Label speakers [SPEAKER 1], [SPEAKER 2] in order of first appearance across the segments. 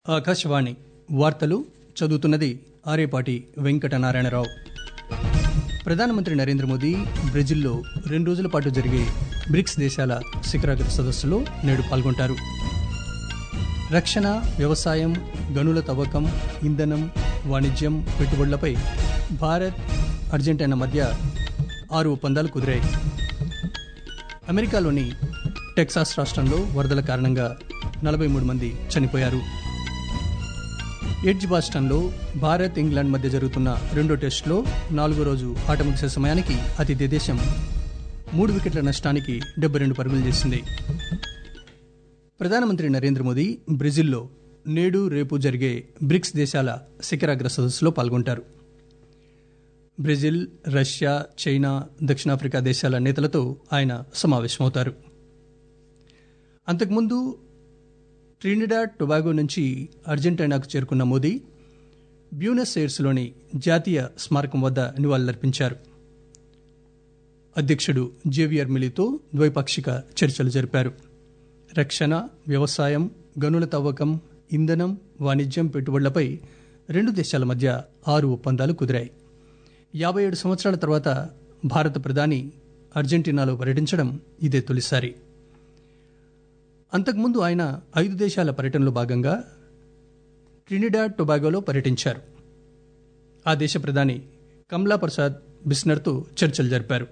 [SPEAKER 1] ఆకాశవాణి వార్తలు చదువుతున్నది ఆరేపాటి వెంకటనారాయణరావు ప్రధానమంత్రి నరేంద్ర మోదీ బ్రెజిల్లో రెండు రోజుల పాటు జరిగే బ్రిక్స్ దేశాల శిఖరాగ్ర సదస్సులో నేడు పాల్గొంటారు రక్షణ వ్యవసాయం గనుల తవ్వకం ఇంధనం వాణిజ్యం పెట్టుబడులపై భారత్ అర్జెంటీనా మధ్య ఆరు ఒప్పందాలు కుదిరాయి అమెరికాలోని టెక్సాస్ రాష్ట్రంలో వరదల కారణంగా నలభై మూడు మంది చనిపోయారు ఎడ్జ్ బాస్టన్లో భారత్ ఇంగ్లాండ్ మధ్య జరుగుతున్న రెండో టెస్టులో నాలుగో రోజు ఆట ముగిసే సమయానికి అతిథి దేశం మూడు వికెట్ల నష్టానికి డెబ్బై రెండు పరుగులు చేసింది ప్రధానమంత్రి నరేంద్ర మోదీ బ్రెజిల్లో నేడు రేపు జరిగే బ్రిక్స్ దేశాల శిఖరాగ్ర సదస్సులో పాల్గొంటారు బ్రెజిల్ రష్యా చైనా దక్షిణాఫ్రికా దేశాల నేతలతో ఆయన సమావేశమవుతారు అంతకుముందు ట్రినిడాడ్ టొబాగో నుంచి అర్జెంటీనాకు చేరుకున్న మోదీ బ్యూనస్ ఎయిర్స్లోని జాతీయ స్మారకం వద్ద నివాళులర్పించారు అధ్యక్షుడు జేవియర్ మిలితో ద్వైపాక్షిక చర్చలు జరిపారు రక్షణ వ్యవసాయం గనుల తవ్వకం ఇంధనం వాణిజ్యం పెట్టుబడులపై రెండు దేశాల మధ్య ఆరు ఒప్పందాలు కుదిరాయి యాభై ఏడు సంవత్సరాల తర్వాత భారత ప్రధాని అర్జెంటీనాలో పర్యటించడం ఇదే తొలిసారి అంతకుముందు ఆయన ఐదు దేశాల పర్యటనలో భాగంగా ట్రినిడాడ్ టొబాగోలో పర్యటించారు ఆ దేశ ప్రధాని కమలా ప్రసాద్ బిస్నర్తో చర్చలు జరిపారు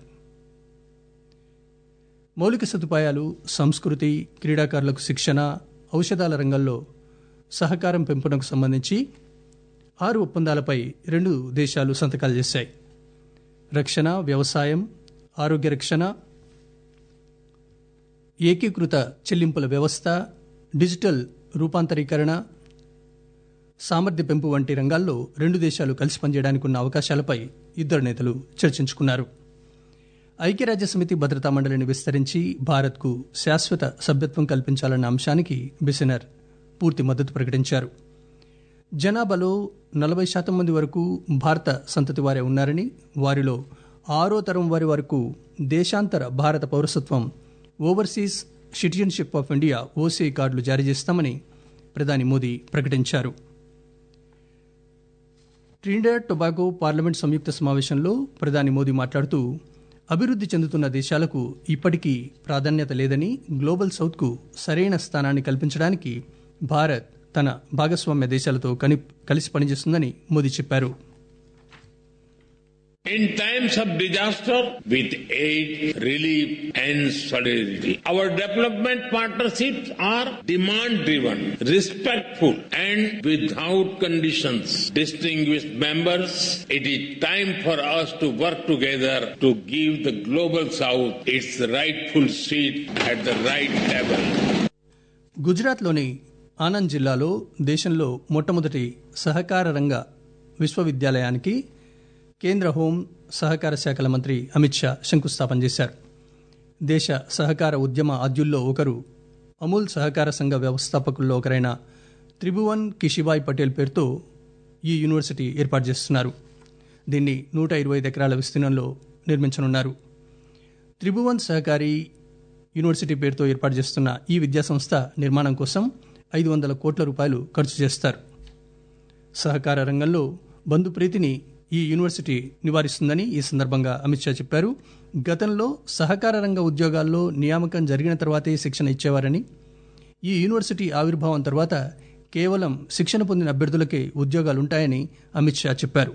[SPEAKER 1] మౌలిక సదుపాయాలు సంస్కృతి క్రీడాకారులకు శిక్షణ ఔషధాల రంగంలో సహకారం పెంపునకు సంబంధించి ఆరు ఒప్పందాలపై రెండు దేశాలు సంతకాలు చేశాయి రక్షణ వ్యవసాయం ఆరోగ్య రక్షణ ఏకీకృత చెల్లింపుల వ్యవస్థ డిజిటల్ రూపాంతరీకరణ సామర్థ్య పెంపు వంటి రంగాల్లో రెండు దేశాలు కలిసి పనిచేయడానికి ఉన్న అవకాశాలపై ఇద్దరు నేతలు చర్చించుకున్నారు ఐక్యరాజ్య సమితి భద్రతా మండలిని విస్తరించి భారత్కు శాశ్వత సభ్యత్వం కల్పించాలన్న అంశానికి బిసినర్ పూర్తి మద్దతు ప్రకటించారు జనాభాలో నలభై శాతం మంది వరకు భారత సంతతి వారే ఉన్నారని వారిలో ఆరో తరం వారి వరకు దేశాంతర భారత పౌరసత్వం overseas citizenship of India OCI కార్డులు జారీ చేస్తామని ప్రధాని మోదీ ప్రకటించారు ట్రినిడాడ్ టొబాగో పార్లమెంట్ సంయుక్త సమావేశంలో ప్రధాని మోదీ మాట్లాడుతూ అభివృద్ధి చెందుతున్న దేశాలకు ఇప్పటికీ ప్రాధాన్యత లేదని గ్లోబల్ సౌత్కు సరైన స్థానాన్ని కల్పించడానికి భారత్ తన భాగస్వామ్య దేశాలతో కని కలిసి పనిచేస్తుందని మోదీ చెప్పారు
[SPEAKER 2] In times of disaster, with aid, relief, and solidarity, our development partnerships are demand driven, respectful, and without conditions. Distinguished members, it is time for us to work together to give the global south its rightful seat at the right level.
[SPEAKER 1] గుజరాత్లోని ఆనంద్ జిల్లాలో దేశంలో మొట్టమొదటి సహకార రంగ విశ్వవిద్యాలయానికి కేంద్ర home సహకార శాఖల మంత్రి అమిత్ షా శంకుస్థాపన చేశారు దేశ సహకార ఉద్యమ ఆద్యుల్లో ఒకరు అమూల్ సహకార సంఘ వ్యవస్థాపకుల్లో ఒకరైన త్రిభువన్ కిషిబాయ్ పటేల్ పేరుతో ఈ యూనివర్సిటీ ఏర్పాటు చేస్తున్నారు దీన్ని నూట ఇరవై ఐదు ఎకరాల విస్తీర్ణంలో నిర్మించనున్నారు త్రిభువన్ సహకారి యూనివర్సిటీ పేరుతో ఏర్పాటు చేస్తున్న ఈ విద్యాసంస్థ నిర్మాణం కోసం ఐదు వందల కోట్ల రూపాయలు ఖర్చు చేస్తారు సహకార రంగంలో బంధుప్రీతిని ఈ యూనివర్సిటీ నివారిస్తుందని ఈ సందర్భంగా అమిత్ షా చెప్పారు గతంలో సహకార రంగ ఉద్యోగాల్లో నియామకం జరిగిన తర్వాతే శిక్షణ ఇచ్చేవారని ఈ యూనివర్సిటీ ఆవిర్భావం తర్వాత కేవలం శిక్షణ పొందిన అభ్యర్థులకే ఉద్యోగాలుంటాయని అమిత్ షా చెప్పారు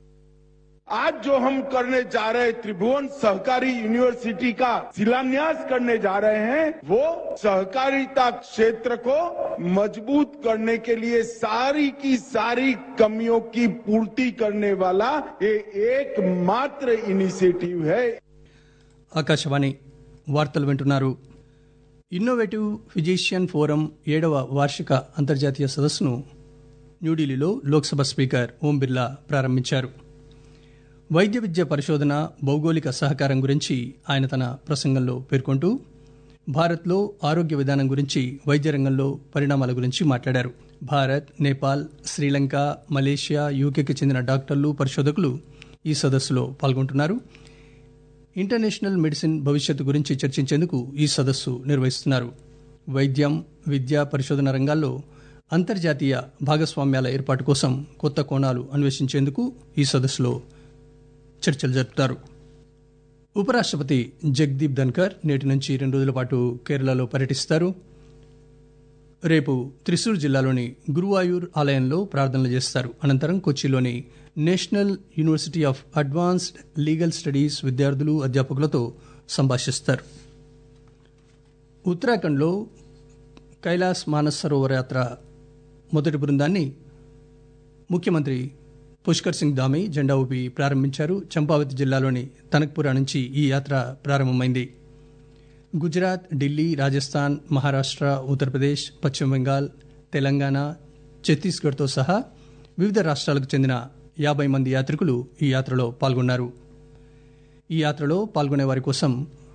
[SPEAKER 3] आज जो हम करने जा रहे त्रिभुवन सहकारी यूनिवर्सिटी का शिलान्यास करने जा रहे हैं वो सहकारिता क्षेत्र को मजबूत करने के लिए सारी की सारी कमियों की पूर्ति करने वाला ये एकमात्र इनिशिएटिव है
[SPEAKER 1] ఆకాశవాణి వార్తలు వింటున్నారు ఇన్నోవేటివ్ ఫిజిషియన్ ఫోరం ఏడవ వార్షిక అంతర్జాతీయ సదస్సును న్యూఢిల్లీలో లోక్సభ స్పీకర్ ఓం బిర్లా ప్రారంభించారు వైద్య విద్య పరిశోధన భౌగోళిక సహకారం గురించి ఆయన తన ప్రసంగంలో పేర్కొంటూ భారత్లో ఆరోగ్య విధానం గురించి వైద్య రంగంలో పరిణామాల గురించి మాట్లాడారు భారత్ నేపాల్ శ్రీలంక మలేషియా యూకేకి చెందిన డాక్టర్లు పరిశోధకులు ఈ సదస్సులో పాల్గొంటున్నారు ఇంటర్నేషనల్ మెడిసిన్ భవిష్యత్తు గురించి చర్చించేందుకు ఈ సదస్సు నిర్వహిస్తున్నారు వైద్యం విద్య పరిశోధన రంగాల్లో అంతర్జాతీయ భాగస్వామ్యాల ఏర్పాటు కోసం కొత్త కోణాలు అన్వేషించేందుకు ఈ సదస్సులో చర్చలు జరుపుతారు ఉపరాష్ట్రపతి జగదీప్ ధన్కర్ నేటి నుంచి రెండు రోజుల పాటు కేరళలో పర్యటిస్తారు రేపు త్రిశూర్ జిల్లాలోని గురువాయూర్ ఆలయంలో ప్రార్థనలు చేస్తారు అనంతరం కొచ్చిలోని national university of advanced legal studies విద్యార్థులు అధ్యాపకులతో సంభాషిస్తారు ఉత్తరాఖండ్లో కైలాస్ మానస్ సరోవర యాత్ర మొదటి బృందాన్ని ముఖ్యమంత్రి పుష్కర్ సింగ్ దామి జెండా ఊపి ప్రారంభించారు చంపావతి జిల్లాలోని తనక్పురా నుంచి ఈ యాత్ర ప్రారంభమైంది గుజరాత్ ఢిల్లీ రాజస్థాన్ మహారాష్ట్ర ఉత్తరప్రదేశ్ పశ్చిమ బెంగాల్ తెలంగాణ ఛత్తీస్గఢ్తో సహా వివిధ రాష్ట్రాలకు చెందిన యాభై మంది యాత్రికులు ఈ యాత్రలో పాల్గొన్నారు ఈ యాత్రలో పాల్గొనే వారి కోసం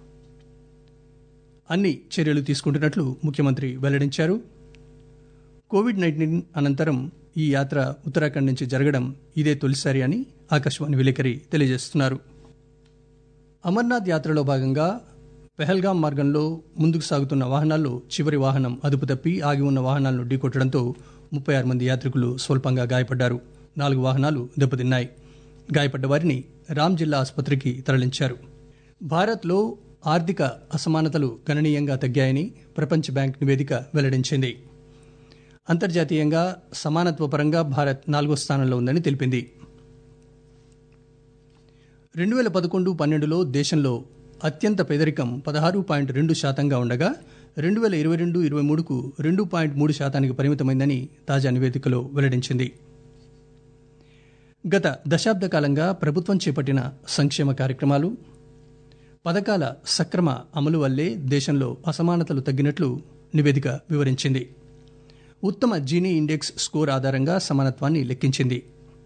[SPEAKER 1] అన్ని చర్యలు తీసుకుంటున్నట్లు ముఖ్యమంత్రి వెల్లడించారు కోవిడ్ నైన్టీన్ అనంతరం ఈ యాత్ర ఉత్తరాఖండ్ నుంచి జరగడం ఇదే తొలిసారి అని ఆకాశవాణి విలేకరి తెలియజేస్తున్నారు అమర్నాథ్ యాత్రలో భాగంగా పెహల్గాం మార్గంలో ముందుకు సాగుతున్న వాహనాల్లో చివరి వాహనం అదుపు తప్పి ఆగి ఉన్న వాహనాలను ఢీకొట్టడంతో ముప్పై ఆరు మంది యాత్రికులు స్వల్పంగా గాయపడ్డారు నాలుగు వాహనాలు దెబ్బతిన్నాయి గాయపడ్డ వారిని రామ్ జిల్లా ఆసుపత్రికి తరలించారు భారత్లో ఆర్థిక అసమానతలు గణనీయంగా తగ్గాయని ప్రపంచ బ్యాంక్ నివేదిక వెల్లడించింది అంతర్జాతీయంగా సమానత్వపరంగా భారత్ నాలుగో స్థానంలో ఉందని తెలిపింది రెండు వేల పదకొండు పన్నెండులో దేశంలో అత్యంత పేదరికం పదహారు పాయింట్ రెండు శాతంగా ఉండగా రెండు వేల ఇరవై రెండు ఇరవై మూడుకు రెండు పాయింట్ మూడు శాతానికి పరిమితమైందని తాజా నివేదికలో వెల్లడించింది గత దశాబ్ద కాలంగా ప్రభుత్వం చేపట్టిన సంక్షేమ కార్యక్రమాలు పథకాల సక్రమ అమలు వల్లే దేశంలో అసమానతలు తగ్గినట్లు నివేదిక వివరించింది ఉత్తమ జీనీ ఇండెక్స్ స్కోర్ ఆధారంగా సమానత్వాన్ని లెక్కించింది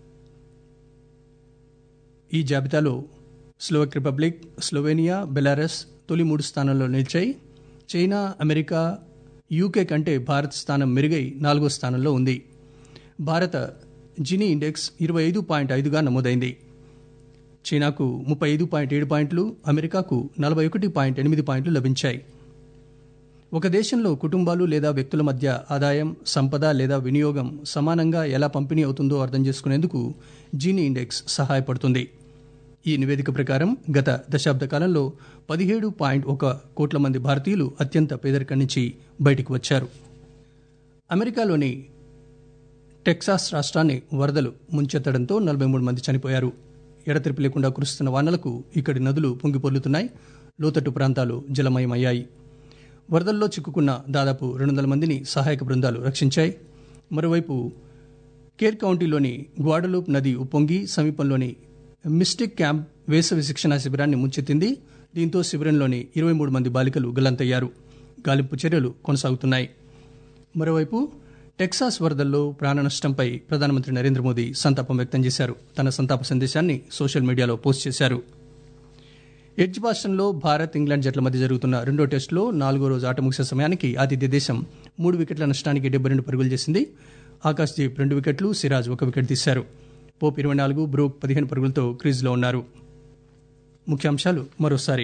[SPEAKER 1] ఈ జాబితాలో స్లోవక్ రిపబ్లిక్ స్లోవేనియా బెలారస్ తొలి మూడు స్థానంలో నిలిచాయి చైనా అమెరికా యూకే కంటే భారత్ స్థానం మెరుగై నాలుగో స్థానంలో ఉంది భారత జినీ ఇండెక్స్ ఇరవై ఐదు పాయింట్ ఐదుగా నమోదైంది చైనాకు ముప్పై ఐదు పాయింట్ ఏడు పాయింట్లు అమెరికాకు నలభై ఒకటి పాయింట్ ఎనిమిది పాయింట్లు లభించాయి ఒక దేశంలో కుటుంబాలు లేదా వ్యక్తుల మధ్య ఆదాయం సంపద లేదా వినియోగం సమానంగా ఎలా పంపిణీ అవుతుందో అర్థం చేసుకునేందుకు జీనీ ఇండెక్స్ సహాయపడుతుంది ఈ నివేదిక ప్రకారం గత దశాబ్ద కాలంలో పదిహేడు పాయింట్ ఒక కోట్ల మంది భారతీయులు అత్యంత పేదరికం నుంచి బయటికి వచ్చారు అమెరికాలోని టెక్సాస్ రాష్ట్రాన్ని వరదలు ముంచెత్తడంతో నలభై మూడు మంది చనిపోయారు ఎడతెరిపి లేకుండా కురుస్తున్న వానలకు ఇక్కడి నదులు పొంగిపొర్లుతున్నాయి లోతట్టు ప్రాంతాలు జలమయమయ్యాయి వరదల్లో చిక్కుకున్న దాదాపు రెండు వందల మందిని సహాయక బృందాలు రక్షించాయి మరోవైపు కేర్ కౌంటీలోని గ్వాడలూప్ నది ఉప్పొంగి సమీపంలోని మిస్టిక్ క్యాంప్ వేసవి శిక్షణా శిబిరాన్ని ముంచెత్తింది దీంతో శిబిరంలోని ఇరవై మూడు మంది బాలికలు గల్లంతయ్యారు గాలింపు చర్యలు కొనసాగుతున్నాయి మరోవైపు టెక్సాస్ వరదల్లో ప్రాణ నష్టంపై ప్రధానమంత్రి నరేంద్ర మోదీ సంతాపం వ్యక్తం చేశారు తన సంతాప సందేశాన్ని సోషల్ మీడియాలో పోస్ట్ చేశారు ఎడ్జ్ బాస్టన్లో భారత్ ఇంగ్లాండ్ జట్ల మధ్య జరుగుతున్న రెండో టెస్టులో నాలుగో రోజు ఆట ముగిసే సమయానికి ఆతిథ్య దేశం మూడు వికెట్ల నష్టానికి డెబ్బై రెండు పరుగులు చేసింది ఆకాశ్దీప్ రెండు వికెట్లు సిరాజ్ ఒక వికెట్ తీశారు పోప్ ఇరవై నాలుగు బ్రూక్ పదిహేను పరుగులతో క్రీజ్లో ఉన్నారు ముఖ్యాంశాలు మరోసారి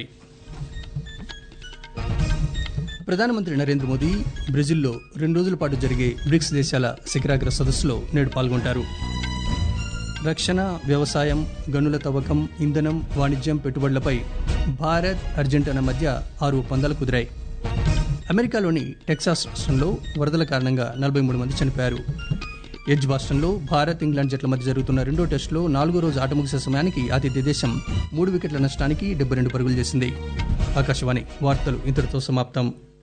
[SPEAKER 1] ప్రధానమంత్రి నరేంద్ర మోదీ బ్రెజిల్లో రెండు రోజుల పాటు జరిగే బ్రిక్స్ దేశాల శిఖరాగ్ర సదస్సులో నేడు పాల్గొంటారు రక్షణ వ్యవసాయం గనుల తవ్వకం ఇంధనం వాణిజ్యం పెట్టుబడులపై భారత్ అర్జెంటీనా మధ్య ఆరు ఒప్పందాలు కుదిరాయి అమెరికాలోని టెక్సాస్ రాష్ట్రంలో వరదల కారణంగా నలభై మూడు మంది చనిపోయారు ఎడ్జ్ బాస్టన్లో భారత్ ఇంగ్లాండ్ జట్ల మధ్య జరుగుతున్న రెండో టెస్టులో నాలుగో రోజు ఆట ముగిసే సమయానికి ఆతిథ్య దేశం మూడు వికెట్ల నష్టానికి డెబ్బై రెండు పరుగులు చేసింది ఆకాశవాణి వార్తలు ఇంతటితో సమాప్తం